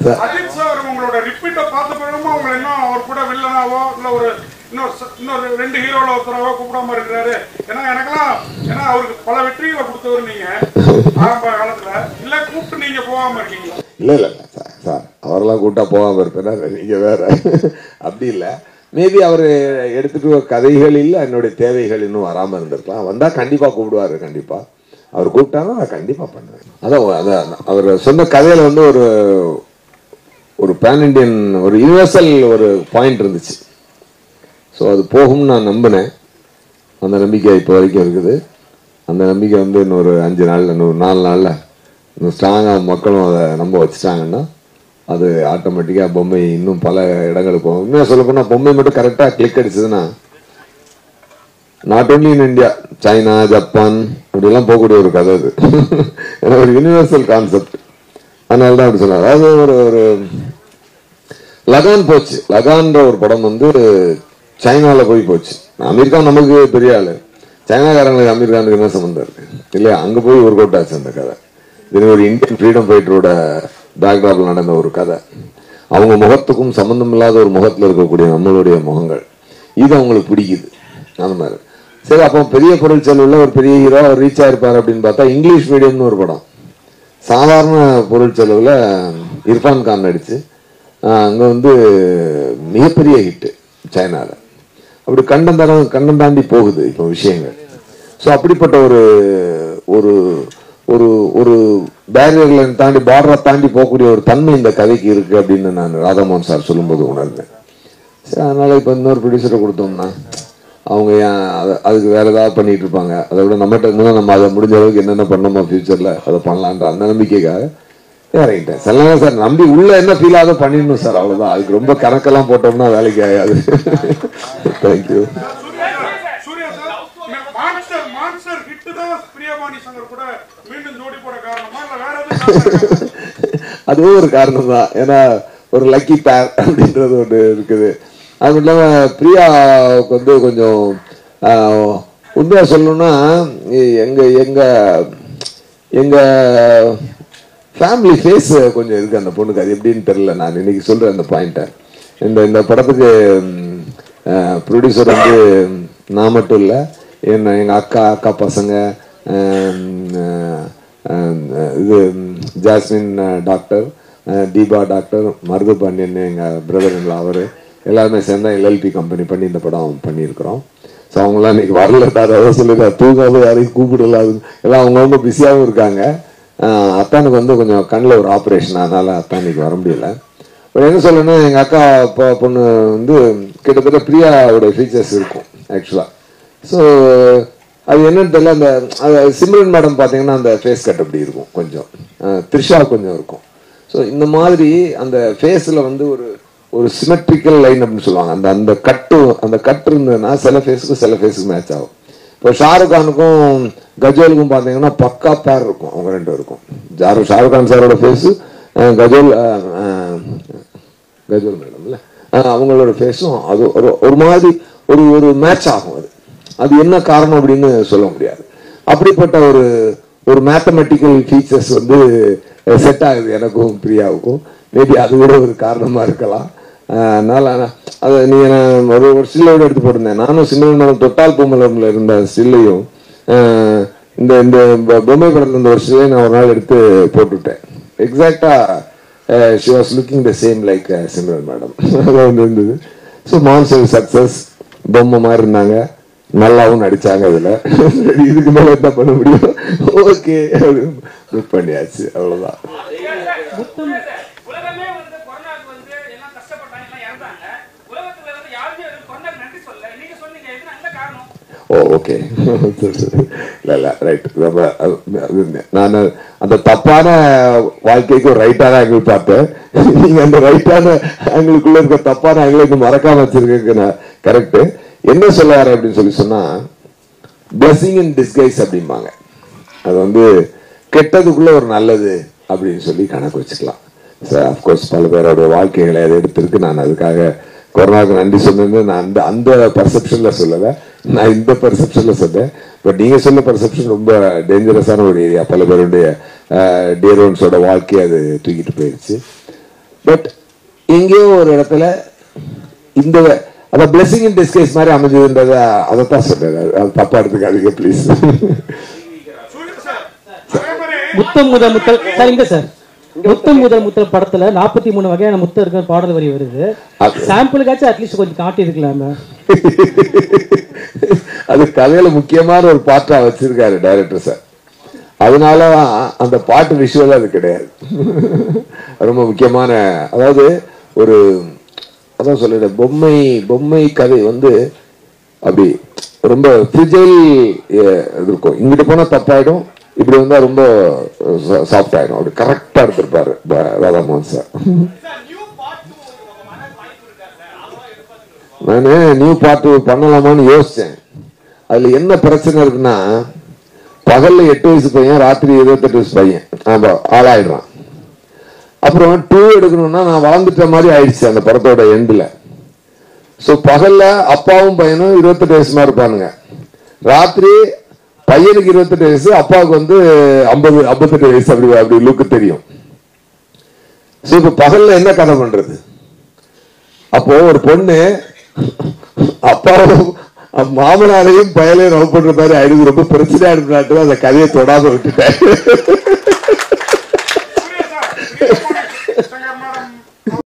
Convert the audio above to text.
Ajith sir உங்களோட ரிப்பீட்டை பார்த்த பிறகுமா உங்களை இன்னும் அவர் கூட வில்லனாவோ இல்ல ஒரு இன்னொரு ச- இன்னொரு ரெண்டு ஹீரோல ஒருத்தராவோ கூப்பிடாம இருக்கிறாரு ஏன்னா எனக்கெல்லாம் ஏன்னா அவருக்கு பல வெற்றிகளை கொடுத்தவர் நீங்க ஆரம்ப காலத்துல இல்ல கூப்பிட்டு நீங்க போகாம இருக்கீங்களா இல்ல இல்ல இல்ல சார் சார் அவரெல்லாம் கூட்டா போகாம இருப்பேனா நீங்க வேற அப்படி இல்ல மேபி அவர் எடுத்துட்டு வர கதைகளில் என்னுடைய தேவைகள் இன்னும் வராம இருந்திருக்கலாம் வந்தா கண்டிப்பா கூப்பிடுவாரு கண்டிப்பா அவர் கூப்பிட்டாலும் நான் கண்டிப்பா பண்ணுவேன் அதான் அதான் அவர் சொன்ன கதையில வந்து ஒரு ஒரு பேன் இண்டியன் ஒரு யூனிவர்சல் ஒரு பாயிண்ட் இருந்துச்சு ஸோ அது போகும்னு நான் நம்பினேன் அந்த நம்பிக்கை இப்போ வரைக்கும் இருக்குது அந்த நம்பிக்கை வந்து இன்னொரு அஞ்சு நாளில் இன்னொரு நாலு நாளில் இன்னும் ஸ்ட்ராங்காக மக்களும் அதை நம்ப வச்சுட்டாங்கன்னா அது ஆட்டோமேட்டிக்காக பொம்மை இன்னும் பல இடங்களுக்கு போகும் உண்மையாக சொல்ல போனால் பொம்மை மட்டும் கரெக்டாக கிளிக் அடிச்சதுன்னா not only in India China Japan அப்படிலாம் போகக்கூடிய ஒரு கதை அது ஏன்னா ஒரு யூனிவர்சல் கான்செப்ட் அதனால தான் அப்படி சொன்னார் அதாவது ஒரு ஒரு லகான் போச்சு லகான்ற ஒரு படம் வந்து சைனால போய் போச்சு அமெரிக்கா நமக்கு பெரிய ஆளு சைனாக்காரங்களுக்கு அமெரிக்கானுக்கு என்ன சம்மந்தம் இருக்கு இல்லையா அங்க போய் ஒரு கோட்டாச்சு அந்த கதை இது ஒரு இந்தியன் ஃப்ரீடம் ஃபைட்டரோட பேக்ராப்ல நடந்த ஒரு கதை அவங்க முகத்துக்கும் சம்பந்தம் இல்லாத ஒரு முகத்துல இருக்கக்கூடிய நம்மளுடைய முகங்கள் இது அவங்களுக்கு பிடிக்குது அந்த மாதிரி சரி அப்போ பெரிய பொருள் செலவுல ஒரு பெரிய ஹீரோ அவர் ரீச் ஆயிருப்பாரு அப்படின்னு பார்த்தா இங்கிலீஷ் மீடியம்னு ஒரு படம் சாதாரண பொருள் செலவுல இர்ஃபான் கான் நடிச்சு ஆஹ் அங்க வந்து மிகப்பெரிய ஹிட் சைனால அப்படி கண்டம் தரம் கண்டம் தாண்டி போகுது இப்போ விஷயங்கள் ஸோ அப்படிப்பட்ட ஒரு ஒரு ஒரு ஒரு பேரியர்ல தாண்டி பார்டரை தாண்டி போகக்கூடிய ஒரு தன்மை இந்த கதைக்கு இருக்கு அப்படின்னு நான் ராதாமோகன் சார் சொல்லும்போது உணர்ந்தேன் சரி அதனால இப்போ இன்னொரு ப்ரொடியூசரை கொடுத்தோம்னா அவங்க ஏன் அத- அதுக்கு வேற ஏதாவது பண்ணிட்டு இருப்பாங்க அதை விட நம்மகிட்ட இருந்தால் நம்ம அதை முடிஞ்ச அளவுக்கு என்னென்ன பண்ணோமோ ஃபியூச்சர்ல அதை பண்ணலான்ற அந்த நம்பிக்கைக்காக இறங்கிட்டேன் சில நேரம் சார் நம்பி உள்ள என்ன ஃபீல் ஆகுதோ பண்ணிடணும் சார் அவ்வளவுதான் அதுக்கு ரொம்ப கணக்கெல்லாம் போட்டோம்னா வேலைக்கு ஆகாது thank you Suriya sir Suriya sir monster monster hit தான் பிரியபாணி சங்கர் கூட மீண்டும் ஜோடி போட காரணமா இல்ல வேற எதுவும் காரணம் இருக்கா? அதுவும் ஒரு காரணம் தான் ஏன்னா ஒரு லக்கி பேர் அப்படின்றது ஒன்று இருக்குது அது இல்லாம பிரியாவுக்கு வந்து கொஞ்சம் ஆஹ், உண்மையா சொல்லணும்னா எ- எங்க எங்க எங்க ஃபேமிலி ஃபேஸ் கொஞ்சம் இருக்கு அந்த பொண்ணுக்கு அது எப்படின்னு தெரியல நான் இன்னைக்கு சொல்றேன் அந்த பாயிண்ட்டை இந்த இந்த படத்துக்கு ப்ரொடியூசர் வந்து நான் மட்டும் இல்லை என்ன எங்க அக்கா அக்கா பசங்க ஆம், ஆஹ், ஆஹ், இது Jasmine doctor Deepa doctor Maruthu Pandian எங்கள் பிரதர் இல்லை அவர் எல்லாருமே சேர்ந்தா எல்எல்பி கம்பெனி பண்ணி இந்த படம் பண்ணியிருக்கிறோம் ஸோ அவங்களாம் இன்னைக்கு வரல அதான் சொல்லுங்க தூங்காம யாரையும் கூப்பிடல அது எல்லாம் அவங்கவுங்க பிஸியாகவும் இருக்காங்க ஆஹ் அத்தானுக்கு வந்து கொஞ்சம் கண்ணில் ஒரு ஆப்ரேஷன் அதனால அத்தான் இன்னைக்கு வர முடியல இப்போ என்ன சொல்லணும்னா எங்கள் அக்கா பொ- பொண்ணு வந்து கிட்டத்தட்ட பிரியாவோட ஃபீச்சர்ஸ் இருக்கும் ஆக்சுவலாக ஸோ அது என்னன்னு தெரியல அந்த அது சிம்ரன் மேடம் பார்த்தீங்கன்னா அந்த ஃபேஸ் கட் அப்படி இருக்கும் கொஞ்சம் அஹ் த்ரிஷா கொஞ்சம் இருக்கும் ஸோ இந்த மாதிரி அந்த ஃபேஸில் வந்து ஒரு ஒரு சிமெட்ரிக்கல் லைன் அப்படின்னு சொல்லுவாங்க அந்த அந்த கட்டு அந்த கட்டு இருந்ததுன்னா சில ஃபேஸுக்கு சில ஃபேஸுக்கு மேட்ச் ஆகும் இப்போ ஷாருக் கானுக்கும் கஜோலுக்கும் பார்த்தீங்கன்னா பக்கா பேர் இருக்கும் அவங்க ரெண்டு பேருக்கும் ஜாரு ஷாருக் கான் சாரோட ஃபேஸு கஜோல் அஹ், அஹ், கஜோல் மேடம்ல அஹ், அவங்களோட ஃபேஸும் அது ஒரு ஒரு மாதிரி ஒரு ஒரு மேட்ச் ஆகும் அது அது என்ன காரணம் அப்படின்னு சொல்ல முடியாது அப்படிப்பட்ட ஒரு ஒரு மேத்தமெட்டிக்கல் ஃபீச்சர்ஸ் வந்து செட் ஆகுது எனக்கும் பிரியாவுக்கும் மேபி அது கூட ஒரு காரணமா இருக்கலாம் அஹ் அதனால நான் அதை நீ நான் ஒரு ஒரு ஸ்டில்லோட எடுத்து போட்டிருந்தேன் நானும் சின்ன தொட்டால் பூமலர்ல இருந்த ஸ்டில்லையும் இந்த இந்த பொ- பொம்மை படத்துல இந்த ஒரு ஸ்டில்லை நான் ஒரு நாள் எடுத்து போட்டுவிட்டேன் எக்ஸாக்டா she was looking the same like Simran madam அது வந்து இருந்தது ஸோ மான்சர் சக்சஸ் பொம்மை மாதிரி இருந்தாங்க நல்லாவும் நடிச்சாங்க அதுல இதுக்கு மேல என்ன பண்ண முடியும் ஓகே புக் பண்ணியாச்சு அவ்வளவுதான் உலகமே வந்து கொரோனாக்கு வந்து எல்லாம் கஷ்டப்பட்டாங்க எல்லாம் இறந்தாங்க உலகத்துல இருந்து யாருமே வந்து கொரோனாக்கு நன்றி சொல்ல நீங்க சொன்னீங்க இது நல்ல காரணம் ஓ ஓகே இல்ல இல்ல ரைட் ரொம்ப அது- அது நான் அந்த தப்பான வாழ்க்கைக்கு ஒரு ரைட்டான ஆங்கிள் பார்த்தேன் நீங்க அந்த ரைட்டான ஆங்கிளுக்குள்ள இருக்க தப்பான ஆங்கிள் மறக்காம வச்சிருக்க நான் கரெக்ட் என்ன சொல்ல வரேன் அப்படின்னு சொல்லி சொன்னா பிளஸிங் இன் டிஸ்கைஸ் அப்படிம்பாங்க அது வந்து கெட்டதுக்குள்ள ஒரு நல்லது அப்படின்னு சொல்லி கணக்கு வச்சுக்கலாம் அஃப்கோர்ஸ் பல பேரோட வாழ்க்கைகளை அதை எடுத்திருக்கு நான் அதுக்காக கொரோனாவுக்கு நன்றி சொன்னது நான் அந்த அந்த பர்செப்ஷன்ல சொல்லலை நான் இந்த பர்செப்ஷன்ல சொன்னேன் பட் நீங்க சொன்ன பர்செப்ஷன் ரொம்ப டேஞ்சரஸான ஒரு ஏரியா பல பேருடைய டியரோன்ஸோட வாழ்க்கையை அது தூக்கிட்டு போயிடுச்சு பட் எங்கேயோ ஒரு இடத்துல இந்த அத பிளெஸிங் இன் டிஸ்கேஸ் மாதிரி அமைஞ்சதுன்றத அதைத்தான் சொல்றேன் அது தப்பா எடுத்துக்காதீங்க ப்ளீஸ் சூர்யா சார் அதே மாதிரி முத்தம் முதல் முத்தல் சார் இங்க சார் முத்தம் முதல் முத்தல் படத்துல நாற்பத்தி மூணு வகையான முத்தம் இருக்கிற பாடல் வரி வருது அது- சாம்பிளுக்காச்சும் அட்லீஸ்ட் கொஞ்சம் காட்டி இருக்கலாமே அது கதையில முக்கியமான ஒரு பாட்டா வச்சிருக்காரு டைரக்டர் சார் அதனால அந்த பாட்டு விஷுவல் அது கிடையாது ரொம்ப முக்கியமான அதாவது ஒரு அதான் சொல்லிடுறேன் பொம்மை பொம்மை கதை வந்து அப்படி ரொம்ப ஃப்ரிஜைல் இருக்கும் இங்கிட்டு போனா தப்பாயிடும் இப்படி வந்தா ரொம்ப சாஃப்ட் ஆயிடும் அப்படி கரெக்டா எடுத்திருப்பாரு ப- ராதாமோகன் சார் நான் நியூ பார்ட் பண்ணலாமான்னு யோசிச்சேன் அதுல என்ன பிரச்சனை இருக்குன்னா பகல்ல எட்டு வயசு பையன் ராத்திரி இருபத்தெட்டு வயசு பையன் ஆமா ஆளாயிடுறான் அப்புறம் டூ எடுக்கணும்னா நான் வளர்ந்துட்ட மாதிரி ஆயிடுச்சு அந்த படத்தோட எண்டில் ஸோ பகல்ல அப்பாவும் பையனும் இருபத்தெட்டு வயசு மாதிரி இருப்பானுங்க ராத்திரி பையனுக்கு இருபத்தெட்டு வயசு அப்பாவுக்கு வந்து ஐம்பது ஐம்பத்தெட்டு வயசு அப்படி அப்படி லுக்கு தெரியும் ஸோ இப்போ பகல்ல என்ன கதை பண்றது அப்போ ஒரு பொண்ணு அப்பாவும் மாமனாரையும் பயலையும் லவ் பண்ற மாதிரி ஆயிடுது ரொம்ப பிரச்சனையா எடுத்துட்டு அந்த கதையை தொடாம விட்டுட்டேன்